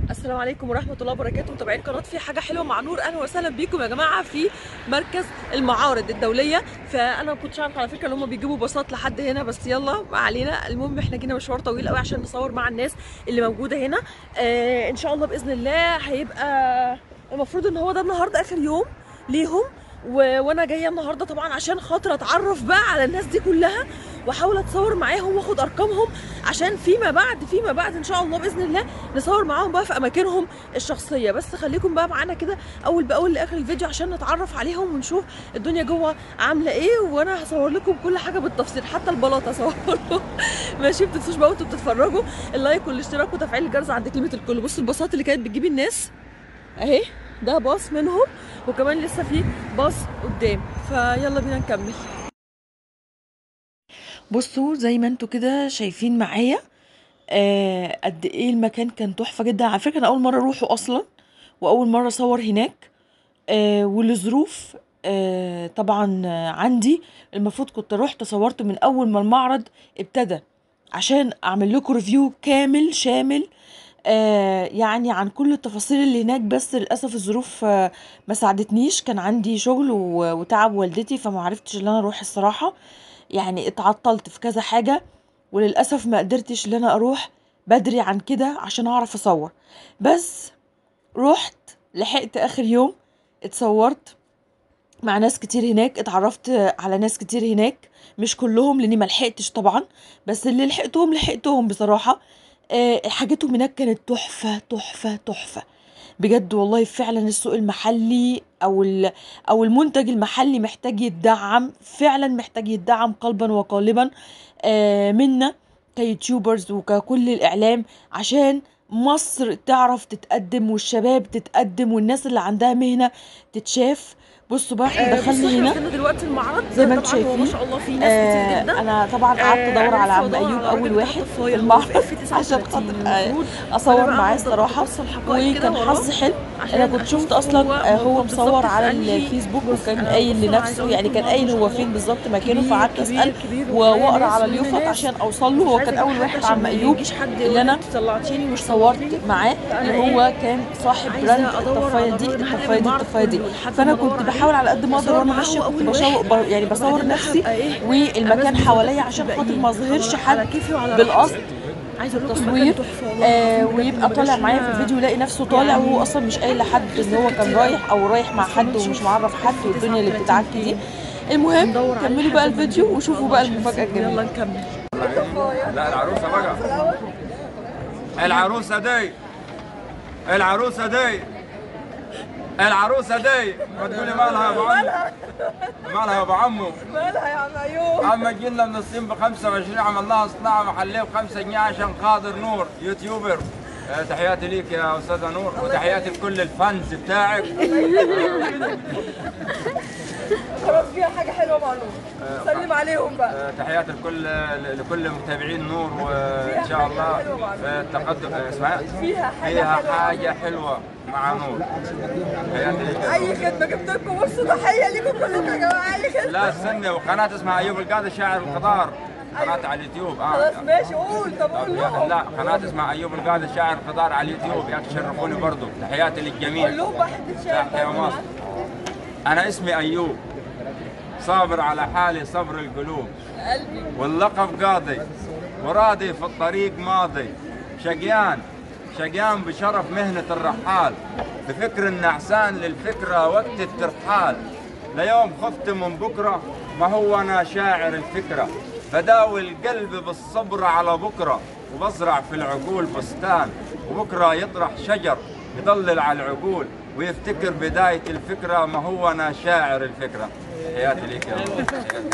السلام عليكم ورحمه الله وبركاته متابعين قناه في حاجه حلوه مع نور اهلا وسهلا بيكم يا جماعه في مركز المعارض الدوليه فانا ما كنتش عارفه على فكره ان هم بيجيبوا باصات لحد هنا بس يلا ما علينا المهم احنا جينا مشوار طويل قوي عشان نصور مع الناس اللي موجوده هنا آه ان شاء الله باذن الله هيبقى المفروض ان هو ده النهارده اخر يوم ليهم و... وانا جايه النهارده طبعا عشان خاطر اتعرف بقى على الناس دي كلها واحاول اتصور معاهم واخد ارقامهم عشان فيما بعد فيما بعد ان شاء الله باذن الله نصور معاهم بقى في اماكنهم الشخصيه بس خليكم بقى معانا كده اول باول لاخر الفيديو عشان نتعرف عليهم ونشوف الدنيا جوه عامله ايه وانا هصور لكم كل حاجه بالتفصيل حتى البلاطه هصور لكم ماشي ما تنسوش بقى وانتوا بتتفرجوا اللايك والاشتراك وتفعيل الجرس عند كلمه الكل بصوا الباصات اللي كانت بتجيب الناس اهي ده باص منهم وكمان لسه في باص قدام فيلا بينا نكمل بصوا زي ما انتوا كده شايفين معايا آه قد ايه المكان كان تحفه جدا على فكره انا اول مره اروحه اصلا واول مره اصور هناك آه ولظروف آه طبعا آه، عندي المفروض كنت رحت صورت من اول ما المعرض ابتدى عشان اعمل لكم ريفيو كامل شامل آه يعني عن كل التفاصيل اللي هناك بس للاسف الظروف آه ما ساعدتنيش كان عندي شغل و- وتعب والدتي فما عرفتش ان انا اروح الصراحه يعني اتعطلت في كذا حاجه وللاسف ما قدرتش ان انا اروح بدري عن كده عشان اعرف اصور بس رحت لحقت اخر يوم اتصورت مع ناس كتير هناك اتعرفت على ناس كتير هناك مش كلهم لاني ما لحقتش طبعا بس اللي لحقتهم لحقتهم بصراحه آه، حاجتهم هناك كانت تحفه تحفه تحفه بجد والله فعلا السوق المحلي او ال- او المنتج المحلي محتاج يدعم فعلا محتاج يدعم قلبا وقالبا آه، منا كيوتيوبرز وككل الاعلام عشان مصر تعرف تتقدم والشباب تتقدم والناس اللي عندها مهنه تتشاف بصوا بقى احنا دخلنا هنا دلوقتي المعرض زي ما انتم طبعاً هو شايفين ما شاء الله في ناس كتير آه جدا انا طبعا قعدت ادور على عم ايوب اول واحد في المعرض عشان خاطر آه، اصور معاه الصراحه وكان حظي حلو انا كنت شفت اصلا آه، هو مصور على الفيسبوك وكان قايل لنفسه يعني كان قايل هو فين بالظبط مكانه فقعدت اسال و- واقرا على اليوفط عشان اوصل له هو كان اول واحد عم ايوب اللي انا طلعتيني مش صورت معاه اللي هو كان صاحب براند الطفايه دي الطفايه دي الطفايه دي فانا كنت بحاول على قد ما اقدر وانا ماشيه كنت بشو... ب- يعني بصور نفسي والمكان حواليا عشان خاطر ما اظهرش حد بالقصد عايزه اقول لكم تصوير المكان تحفه والله آه ويبقى طالع معايا في الفيديو يلاقي نفسه طالع وهو اصلا مش قايل لحد ان هو كان رايح او رايح مع حد ومش معرف حد والدنيا اللي بتتعك دي المهم كملوا بقى الفيديو وشوفوا بقى المفاجاه الجميله يلا نكمل لا العروسة بقى العروسة دي العروسة دي العروسة دي ما تقولي مالها يا ابو عمو مالها يا ابو عمو مالها يا عم ايوب عم جينا من الصين ب 25 عملناها صناعة محلية ب 5 جنيه عشان خاطر نور يوتيوبر آه، تحياتي ليك يا استاذة نور وتحياتي لكل الفانز بتاعك خلاص فيها حاجه حلوه مع نور سلم عليهم بقى آه، تحياتي لكل لكل متابعين نور وان شاء الله آه، التقدم آه، اسمها فيها حاجة فيها حلوة. حاجة حلوة مع نور تحياتي ليك يا اي خدمه جبت لكم بصوا تحيه ليكم كلكم يا جماعه اي خدمه لا استنى وقناة اسمها ايوب القاضي شاعر القطار قناة على اليوتيوب اه خلاص ماشي قول طب طب قول يا- لهم لا قناة اسمها ايوب القاضي شاعر القطار على اليوتيوب يا تشرفوني برضو تحياتي قول للجميع لهم بقى حته شعر تحيا مصر انا اسمي ايوب صابر على حالي صبر القلوب واللقب قاضي وراضي في الطريق ماضي شقيان شقيان بشرف مهنة الرحال بفكر النعسان للفكرة وقت الترحال ليوم خفت من بكرة ما هو أنا شاعر الفكرة بداوي القلب بالصبر على بكرة وبزرع في العقول بستان وبكرة يطرح شجر يضلل على العقول ويفتكر بداية الفكرة ما هو أنا شاعر الفكرة حياتي ليك يا رب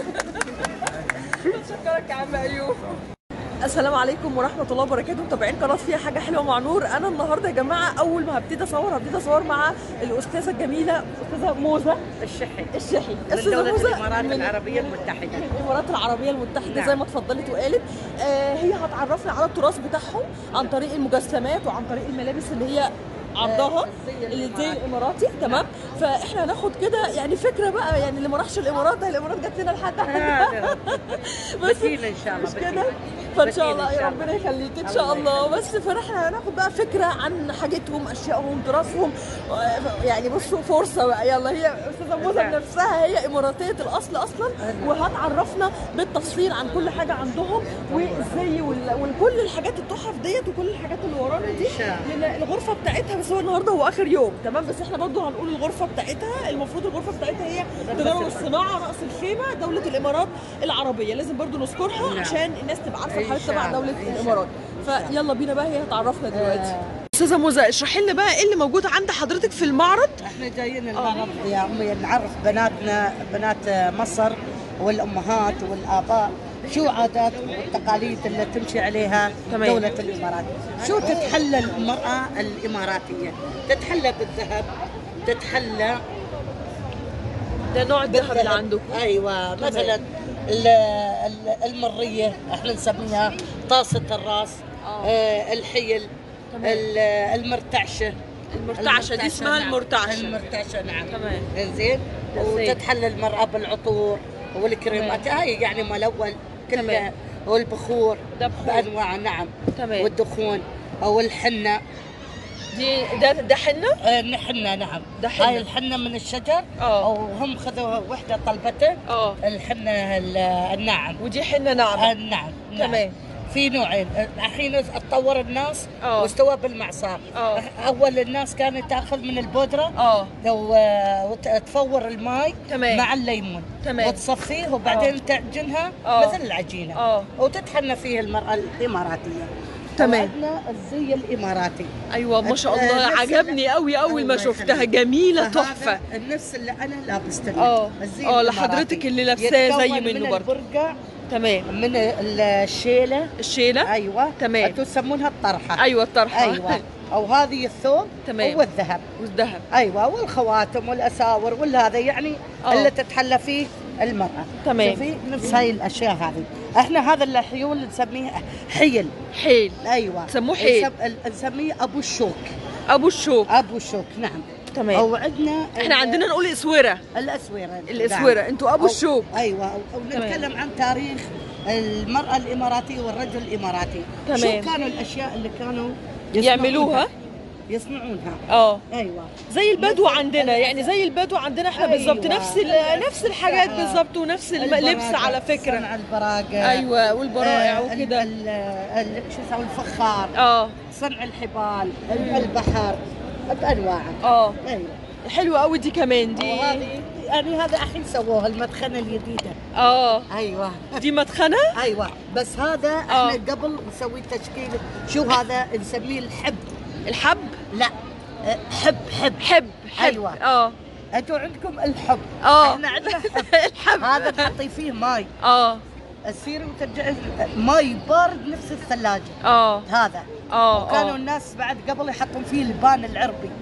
شكرك يا عم ايوب السلام عليكم ورحمه الله وبركاته متابعين قناه فيها حاجه حلوه مع نور انا النهارده يا جماعه اول ما هبتدي اصور هبتدي اصور مع الاستاذه الجميله استاذه موزه الشحي الشحي من استاذه دولة موزه الإمارات من العربية المتحدة من الامارات العربيه المتحده نعم. زي ما اتفضلت وقالت آه هي هتعرفنا على التراث بتاعهم عن طريق المجسمات وعن طريق الملابس اللي هي عرضها اللي زي الاماراتي تمام فاحنا هناخد كده يعني فكره بقى يعني اللي ما راحش الامارات ده الامارات جت لنا لحد هذا بس بدينا إن شاء الله مش كده بدينا فان شاء أكيد الله إن يا شاء ربنا يخليك ان شاء الله بس فاحنا هناخد بقى فكره عن حاجتهم اشيائهم تراثهم يعني بصوا فرصه بقى يلا هي استاذه موزه نفسها هي اماراتيه الاصل اصلا وهتعرفنا بالتفصيل عن كل حاجه عندهم والزي وال- وكل الحاجات التحف ديت وكل الحاجات اللي ورانا دي إن شاء لان الغرفه بتاعتها بس هو النهارده هو اخر يوم تمام بس احنا برضو هنقول الغرفه بتاعتها المفروض الغرفه بتاعتها هي تجاره والصناعه راس الخيمه دوله الامارات العربيه لازم برضو نذكرها نعم. عشان الناس تبقى عارفه إن الحاجات شاء تبع الله، دوله إن شاء الامارات فيلا بينا بقى هي هتعرفنا دلوقتي استاذه موزه اشرحي لنا بقى ايه اللي موجود عند حضرتك في المعرض احنا جايين المعرض يا امي نعرف بناتنا بنات مصر والامهات والاباء شو عادات والتقاليد اللي تمشي عليها تمام. دولة الامارات شو تتحلى المرأة الاماراتية تتحلى بالذهب تتحلى ده نوع الذهب اللي عندكم ايوه مثلا ال- ال- المريه احنا نسميها طاسه الراس آه. آه الحيل تمام. ال- المرتعشه المرتعشه دي اسمها نعم. المرتعشه المرتعشه نعم تمام. انزين زين. وتتحلى المراه بالعطور والكريمات هاي يعني ملون تمام. كلها والبخور ده بخور. بانواع نعم تمام. والدخون او الحنه دي ده ده حنه آه، الحنه نعم ده حنة. هاي الحنه من الشجر آه. او هم خذوا وحده طلبته اه الحنه ال- الناعم ودي حنه ناعمه آه، نعم تمام. نعم. في نوعين الحين اتطور الناس آه. واستوى بالمعصار آه. اول الناس كانت تاخذ من البودره اه لو تفور الماي تمام. مع الليمون تمام. وتصفيه وبعدين تعجنها آه. مثل العجينه آه. وتتحنى فيه المراه الاماراتيه تمام. وعندنا الزي الاماراتي ايوه ما شاء آه، الله نفس عجبني قوي اول ما الله شفتها يخليك. جميله فهذا تحفه النفس اللي انا لابسته آه. الزي آه، الإماراتي. لحضرتك اللي لابساه زي يتكون منه من برضه. البرقع تمام من الشيله الشيله ايوه تمام. انتم تسمونها الطرحه ايوه الطرحه ايوه او هذه الثوب تمام. والذهب والذهب ايوه والخواتم والاساور والهذا يعني آه. اللي تتحلى فيه المراه تمام. شوفي نفس هاي الاشياء هذه احنا هذا الحيول نسميه حيل حيل ايوه تسموه حيل. نسم- نسميه ابو الشوك ابو الشوك ابو الشوك نعم تمام او عندنا احنا عندنا نقول اسوره الاسوره الاسوره انتوا ابو أو- الشوك ايوه او, أو نتكلم عن تاريخ المراه الاماراتيه والرجل الاماراتي تمام. شو كانوا الاشياء اللي كانوا يعملوها يصنعونها اه ايوه زي البدو عندنا يعني زي البدو عندنا احنا أيوة. بالظبط نفس ال- نفس الحاجات بالظبط ونفس الم- اللبس البراقع، على فكره صنع البراقع ايوه والبرائع آه، وكده ال- ال- ال- شو يسمون الفخار اه صنع الحبال البحر بانواعه اه ايوه حلوه قوي دي كمان دي وهذه يعني هذا الحين سووها المدخنه الجديده اه ايوه دي مدخنه ايوه بس هذا آه. احنا قبل نسوي تشكيل شو هذا نسميه الحب الحب لا آه، حب حب حب حب أيوة. اه انتوا عندكم الحب اه احنا عندنا حب الحب هذا تحطي فيه ماي اه تصيري وترجعي ماي بارد نفس الثلاجه اه هذا اه وكانوا اه الناس بعد قبل يحطون فيه البان العربي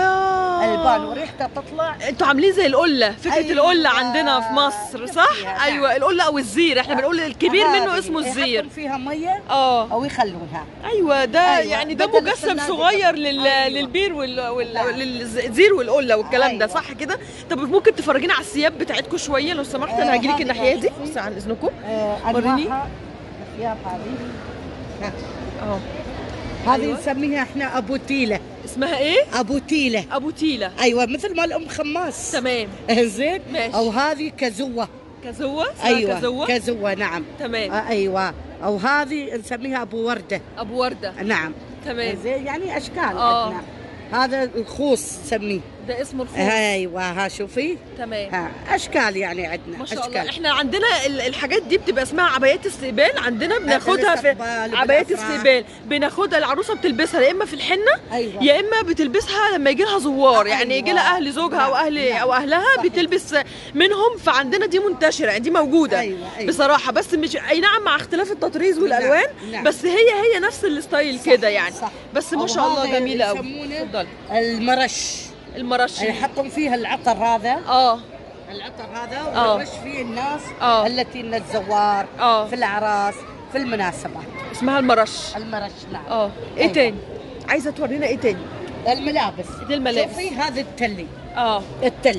اه البان وريحته تطلع انتوا عاملين زي القله فكره أيوة. القله عندنا في مصر صح فيها، نعم. ايوه القله او الزير احنا بنقول الكبير منه هذه اسمه الزير يحطون فيها ميه اه او يخلونها ايوه ده أيوة، يعني ده بدل مجسم الثلاجة. صغير لل... أيوة. للبير وال... وال... نعم. للزير والقله والكلام ده أيوة. صح كده طب ممكن تفرجينا على الثياب بتاعتكم شويه لو سمحت آه، انا هجيلك هذه الناحيه دي بقى. بس عن اذنكم آه، وريني. انواعها الثياب هذه ها. اه هذه أيوة. نسميها احنا ابو تيله اسمها ايه ابو تيله ابو تيله ايوه مثل مال ام خماس تمام زين ماشي. او هذه كزوه كزوه اسمها ايوه كزوه كزوه نعم تمام آه، ايوه او هذه نسميها ابو ورده ابو ورده نعم تمام زين يعني اشكال آه. عندنا هذا الخوص نسميه ده اسمه الخوص ايوه ها شوفي تمام ها اشكال يعني عندنا ما شاء اشكال الله احنا عندنا ال- الحاجات دي بتبقى اسمها عبايات استقبال عندنا بناخدها في الاستقبال عبايات وبالأفراح. استقبال بناخدها العروسه بتلبسها يا اما في الحنه ايوه يا اما بتلبسها لما يجي لها زوار يعني يجي لها أيوة. اهل زوجها او نعم، اهل نعم. او اهلها صحيح. بتلبس منهم فعندنا دي منتشره يعني دي موجوده أيوة، أيوة. بصراحه بس مش اي نعم مع اختلاف التطريز والالوان نعم. بس هي هي نفس الستايل صح، كده يعني صح. بس ما أو شاء الله هذا جميله قوي يسمونه اتفضلي المرش المرشي يحطون فيها العطر هذا اه العطر هذا آه. ويرش فيه الناس آه. التي من الزوار آه. في الاعراس في المناسبات اسمها المرش المرش نعم اه ايه أيوة. تاني عايزه تورينا ايه تاني الملابس دي الملابس. شوفي هذا التلي اه التلي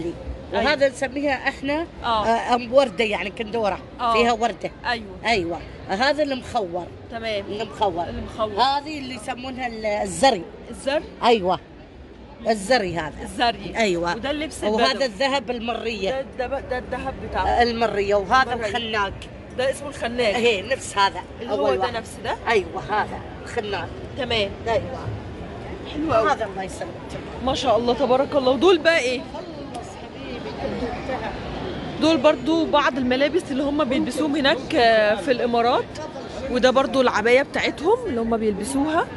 أيوة. وهذا نسميها احنا آه. آه، أم ورده يعني كندوره آه. فيها ورده ايوه ايوه هذا المخور تمام المخور المخور هذه اللي يسمونها ال- الزري الزر ايوه الزري هذا الزري ايوه وده اللبس وهذا البدوي. الذهب ده المريه ده بقى- ده الذهب بتاعه المريه وهذا المرية. الخناق ده اسمه الخناق اهي نفس هذا اللي هو أول ده واحد. نفس ده ايوه هذا الخناق تمام ايوه حلو قوي هذا الله يسلمك ما شاء الله تبارك الله ودول بقى ايه دول برضو بعض الملابس اللي هم بيلبسوهم هناك آه، في الامارات وده برضو العبايه بتاعتهم اللي هم بيلبسوها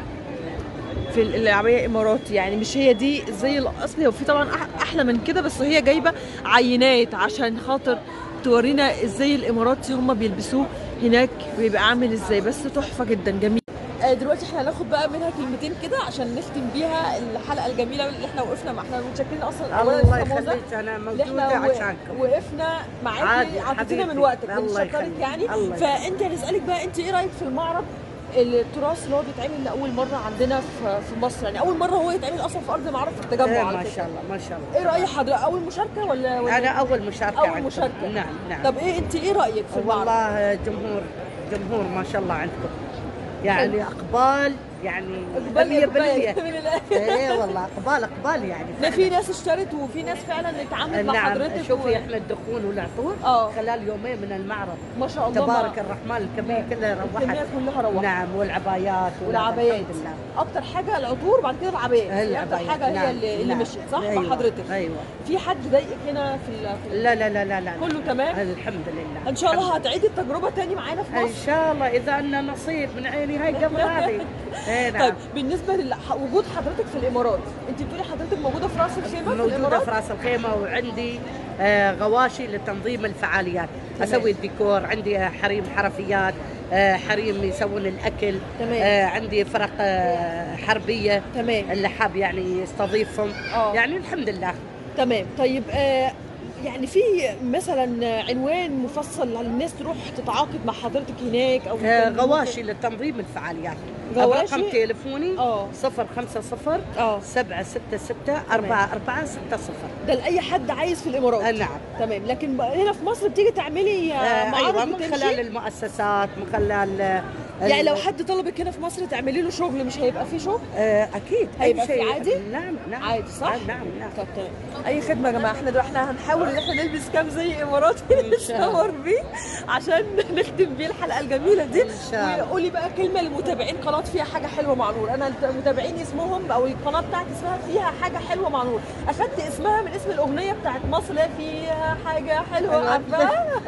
في ال- العبايه اماراتي يعني مش هي دي زي الاصلي وفي طبعا أح- احلى من كده بس هي جايبه عينات عشان خاطر تورينا ازاي الاماراتي هم بيلبسوه هناك بيبقى عامل ازاي بس تحفه جدا جميل دلوقتي احنا هناخد بقى منها كلمتين كده عشان نختم بيها الحلقه الجميله اللي احنا وقفنا مع احنا متشكرين اصلا أولاً الله لسه موزة يخليك انا اللي موجوده احنا و- عشانكم وقفنا معاكي عادي، عطيتينا من حبيبتي. وقتك الله بنشكرك يخليك. يعني الله فانت هنسالك بقى انت ايه رايك في المعرض التراث اللي هو بيتعمل لاول مره عندنا في في مصر يعني اول مره هو يتعمل اصلا في ارض معرض في التجمع إيه على ما فكرة. شاء الله ما شاء الله ايه راي حضرتك اول مشاركه ولا, ولا انا اول مشاركه اول عندكم. مشاركه نعم نعم طب ايه انت ايه رايك في المعرض والله جمهور جمهور ما شاء الله عندكم يعني اقبال يعني اقبال 100% اقبال من الاخر ايه والله اقبال اقبال يعني لا في ناس اشترت وفي ناس فعلا اتعاملت مع نعم حضرتك شوفي و- احنا الدخول والعطور آه. خلال يومين من المعرض ما شاء الله تبارك ما- الرحمن الكبير كله الكميات روحت كلها روحت نعم والعبايات والعبايات الحمد لله اكتر حاجه العطور بعد كده العبايات هي اكتر العبايات، حاجه هي نعم، اللي, اللي نعم. مشيت صح أيوة، مع حضرتك ايوه في حد ضايقك هنا في, ال... في ال... لا لا لا لا لا كله تمام الحمد لله ان شاء الله الحمد هتعيدي التجربه تاني معانا في لله. ان مصر شاء الله اذا لنا نصيب من عيني هاي قبل هذه ايه نعم طيب بالنسبه لوجود حضرتك في الامارات انت بتقولي حضرتك موجوده في راس الخيمه في موجودة الامارات في راس الخيمة وعندي آه، غواشي لتنظيم الفعاليات تمام. أسوي الديكور عندي آه، حريم حرفيات آه، حريم يسوون الأكل تمام. آه، عندي فرق آه، حربية تمام اللي حاب يعني يستضيفهم آه. يعني الحمد لله تمام طيب آه يعني في مثلا عنوان مفصل للناس تروح تتعاقد مع حضرتك هناك او آه، ممكن- غواشي لتنظيم الفعاليات غواشي؟ رقم تليفوني آه. 050 اه 766 4460 ده لاي حد عايز في الامارات آه، نعم تمام لكن بقى هنا في مصر بتيجي تعملي آه، آه، معارض أيوة من وتمشي؟ خلال المؤسسات من خلال آه، يعني ال- لو حد طلبك هنا في مصر تعملي له شغل مش هيبقى فيه شغل آه، اكيد هيبقى اي في شيء عادي؟ نعم نعم عادي صح؟ آه، نعم نعم طب تمام اي خدمه يا جماعه احنا دلوقتي احنا هنحاول ان احنا نلبس كام زي اماراتي شاء الله. نصور بيه عشان نختم بيه الحلقه الجميله دي إن شاء الله. وقولي بقى كلمه للمتابعين قناه فيها حاجه حلوه مع نور انا المتابعين اسمهم او القناه بتاعتي اسمها فيها حاجه حلوه مع نور اخدت اسمها من اسم الاغنيه بتاعت مصر اللي هي فيها حاجه حلوه أيوة. عارفاها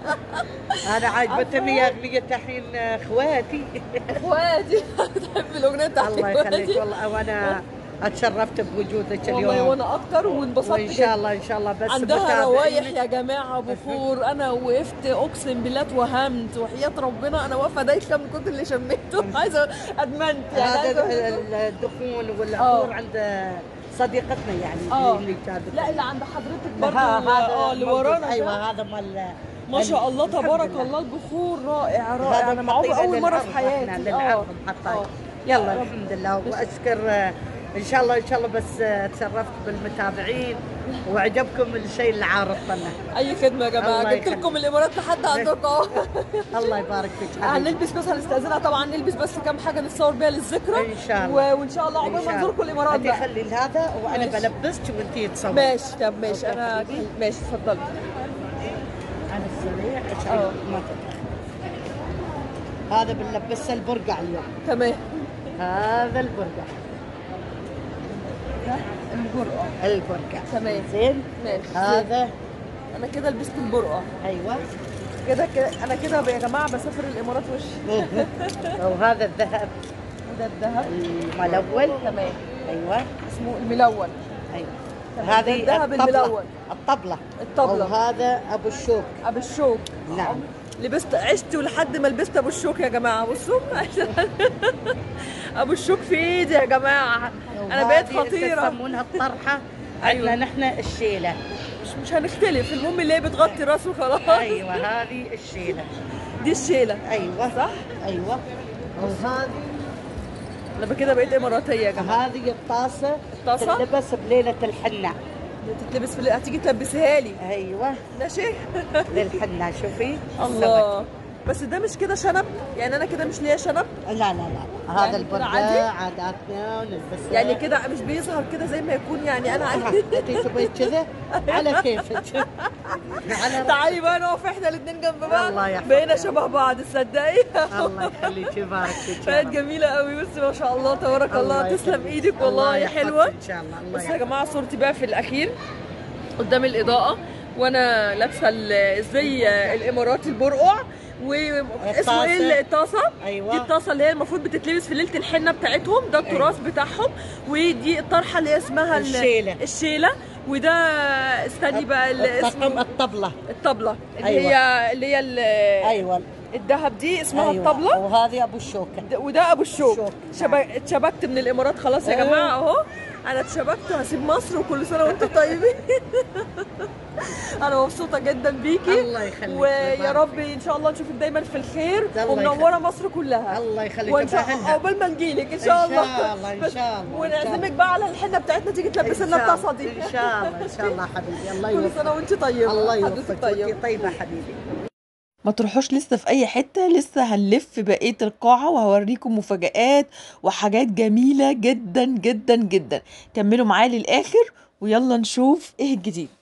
انا عاجبتني اغنيه الحين اخواتي اخواتي بتحب الاغنيه بتاعت الله يخليك إخواتي؟ والله وانا اتشرفت بوجودك والله اليوم وانا اكتر وانبسطت وان جدا شاء الله ان شاء الله بس عندها متابعينك- روايح يا جماعه بخور انا وقفت اقسم بالله اتوهمت وحياه ربنا انا واقفه دايخه من كتر اللي شميته عايزه ادمنت يعني هذا عايزة ال- الدخون والعطور آه. عند صديقتنا يعني اه اللي كانت لا اللي عند حضرتك ها- برضه هذا اه اللي موجود. ورانا ده. ايوه هذا مال ما شاء الله الحمد تبارك لله. الله البخور رائع رائع هذا انا معاهم محطينه اول مره في للعرض حياتي احنا للعرض محطين يلا الحمد لله واشكر آه، ان شاء الله ان شاء الله بس آه، تشرفت بالمتابعين وعجبكم الشيء اللي عارضنا اي خدمه يا جماعه الله جبت يخليك. لكم الامارات لحد عندكم اهو الله يبارك فيك حبيبي هنلبس بس هنستاذنها طبعا نلبس بس كام حاجه نتصور بيها للذكرى إن شاء الله. و... وان شاء الله إن عقبال شاء ما الله. نزوركم الامارات أنت بقى خلي هذا وانا ماشي. بلبسك وانت تصور ماشي طب ماشي أوكي انا حبيبي. ماشي اتفضلي على السريع عشان آه. ما تتأخر. هذا بنلبسه البرقع اليوم تمام هذا البرقع البرقع البرقع تمام. زين ماشي هذا انا كده لبست البرقع ايوه كده كده انا كده يا جماعه بسافر الامارات وش وهذا الذهب وده الذهب الملون تمام ايوه اسمه الملون ايوه تمام. هذه ده الذهب الطبلة الملون. الطبلة الطبلة. وهذا ابو الشوك ابو الشوك نعم. لبست عشت لحد ما لبست ابو الشوك يا جماعه بصوا ابو الشوك في ايدي يا جماعه انا بقيت وهذه خطيره يسمونها الطرحة أيوة. عندنا نحن الشيلة مش مش هنختلف المهم اللي هي بتغطي راسه خلاص ايوه هذه الشيلة دي الشيله ايوه صح ايوه وهذه انا كده بقيت اماراتيه يا جماعه هذه الطاسة الطاسة؟ تلبس بليلة الحنة تتلبس في الليل هتيجي تلبسيها لي ايوه ماشي للحنه شوفي الله بس ده مش كده شنب يعني انا كده مش ليا شنب لا لا لا هذا يعني كده البردة عادي؟ عاداتنا ونلبسها يعني كده مش بيظهر كده زي ما يكون يعني انا عادي انت تبغي كذا على كيفك على تعالي بقى نقف احنا الاثنين جنب بعض الله يحفظك. بقينا شبه بعض تصدقي الله يخليك يبارك فيك يا كانت رب. جميله قوي بس ما شاء الله تبارك الله, الله تسلم يخليك. ايدك والله الله يا يحفظك حلوه ان شاء الله الله بس يا يحفظك. جماعه صورتي بقى في الاخير قدام الاضاءه وانا لابسه ال- الزي الاماراتي البرقع واسمه ايه الطاسة. الطاسه أيوة. دي الطاسه اللي هي المفروض بتتلبس في ليله الحنه بتاعتهم ده التراث بتاعهم ودي الطرحه اللي هي اسمها ال- الشيلة. الشيله وده استني بقى ال- الطقم اسمه الطبلة الطبله اللي أيوة. هي اللي هي ال- ايوه الذهب دي اسمها أيوة. الطبله وهذه ابو الشوكة د- وده ابو الشوك شوك. شبك اتشبكت من الامارات خلاص يا أيوة. جماعه اهو انا اتشبكت وهسيب مصر وكل سنه وانتم طيبين انا مبسوطه جدا بيكي الله يخليك. ويا يبارك رب ان شاء الله نشوفك دايما في الخير الله ومنوره يخليك. مصر كلها الله يخليك وان شاء وبأهلها. الله عقبال ما نجيلك ان إن شاء شاء الله الله، إن بس- شاء الله، إن شاء ونعزمك الله. بقى على الحنه بتاعتنا تيجي تلبس لنا إن شاء الطاسه دي الله. ان شاء الله ان شاء الله حبيبي الله كل يوفقك سنه وانت طيبه الله حضرتك يوفقك طيبه وانت طيبة حبيبي ما تروحوش لسه في اي حتة لسه هنلف بقية القاعة وهوريكم مفاجآت وحاجات جميلة جدا جدا جدا كملوا معايا للآخر ويلا نشوف ايه الجديد